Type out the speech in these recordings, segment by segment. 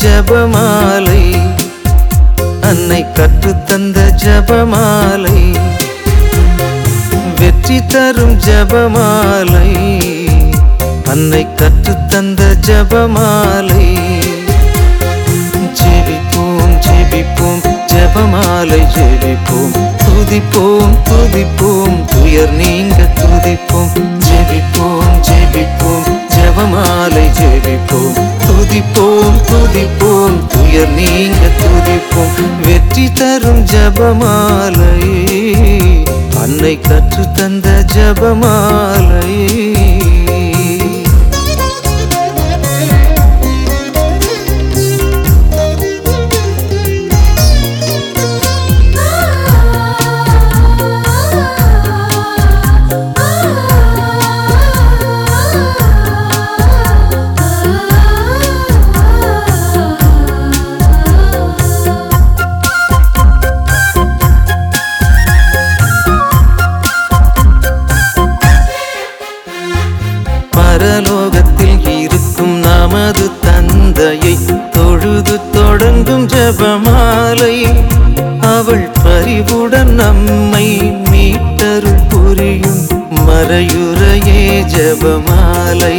ஜபமாலை அன்னை கற்றுத்தந்த ஜபமாலை வெற்றி தரும் ஜபமாலை அன்னை கற்றுத்தந்த ஜபமாலை ஜெபிப்போம் ஜெபிப்போம் ஜெபமாலை ஜெபிப்போம் துதிப்போம் துதிப்போம் துயர் நீங்க துதிப்போம் ஜெபிப்போம் ஜெபிப்போம் ஜெபமாலை ஜெபிப்போம் துதிப்போம் துதிப்போம் துயர் நீங்க துதிப்போம் வெற்றி தரும் ஜெபமாலை அன்னை கற்று தந்த ஜெபமாலை பரலோகத்தில் இருக்கும் நமது தந்தையை தொழுது தொடங்கும் ஜெபமாலை அவள் பரிவுடன் நம்மை மீட்டருள் புரியும் மறையுறையே ஜெபமாலை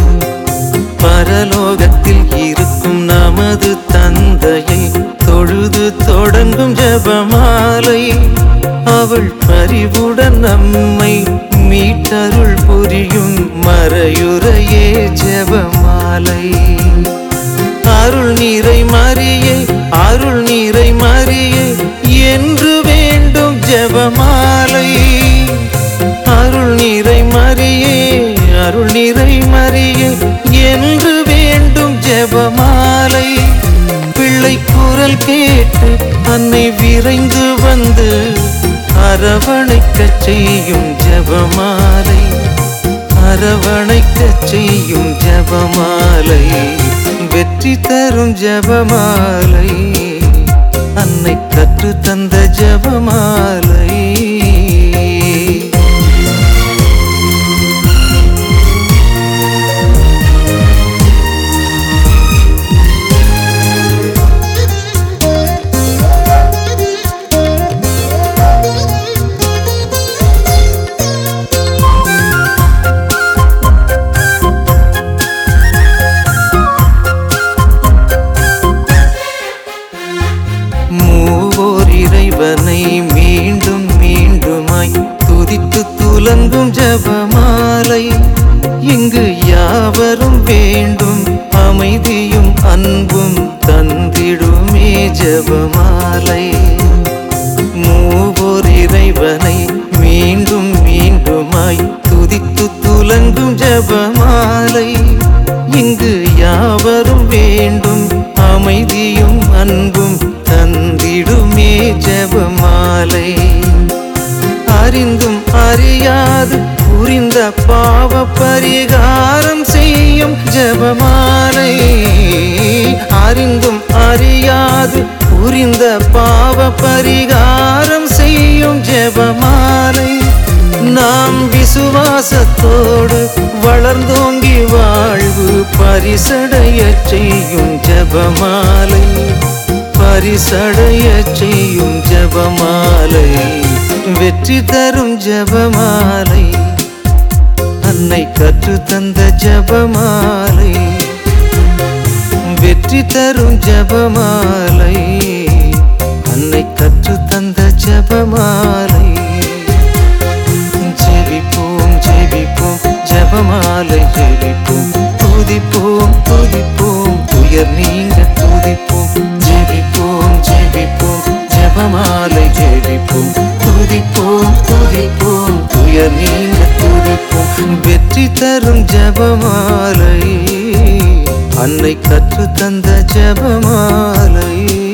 பரலோகத்தில் இருக்கும் நமது தந்தையை தொழுது தொடங்கும் ஜெபமாலை அவள் பரிவுடன் நம்மை மீட்டருள் புரியும் மறையுறையே ஜெபமாலை அருள் நீரை மறியே அருள் நீரை மறியே என்று வேண்டும் ஜெபமாலை அருள் நீரை மறியே அருள் நீரை மறியே என்று வேண்டும் ஜெபமாலை பிள்ளை குரல் கேட்டு அன்னை விரைந்து வந்து அரவணைக்கச் செய்யும் ஜெபமாலை அரவணைக்கச் செய்யும் ஜெபமாலை வெற்றி தரும் ஜெபமாலை அன்னை கற்று தந்த ஜெபமாலை மூவோர் இறைவனை மீண்டும் மீண்டுமாய் துதித்து துலங்கும் ஜபமாலை இங்கு யாவரும் வேண்டும் அமைதியும் அன்பும் தந்திடுமே ஜபமாலை மூவோர் இறைவனை மீண்டும் மீண்டுமாய் துதித்து துலங்கும் ஜபமாலை இங்கு யாவரும் வேண்டும் அமைதியும் அன்பும் தந்திடுமே ஜபமாலை அறிந்தும் அறியாது புரிந்த பாவ பரிகாரம் செய்யும் ஜபமாலை அறிந்தும் அறியாது புரிந்த பாவ பரிகாரம் செய்யும் ஜெபமாலை நாம் விசுவாசத்தோடு வளர்ந்தோங்கி வாழ்வு பரிசடைய செய்யும் ஜெபமாலை பரிசடைய செய்யும் ஜெபமாலை வெற்றி தரும் ஜெபமாலை அன்னை கற்று தந்த ஜெபமாலை வெற்றி தரும் ஜெபமாலை அன்னை கற்று தந்த ஜெபமாலை ஜெபிப்போம் ஜெபிப்போம் ஜெபமாலை ஜெபிப்போம் துதிப்போம் துதிப்போம் துயர் நீங்க துதிப்போம் ஜெபிப்போம் ஜெபிப்போம் ஜெபமாலை ஜெபிப்போம் துதிப்போம் துதிப்போம் துயர் நீங்க துதிப்போம் வெற்றி தரும் ஜெபமாலை அன்னை கற்று தந்த ஜெபமாலை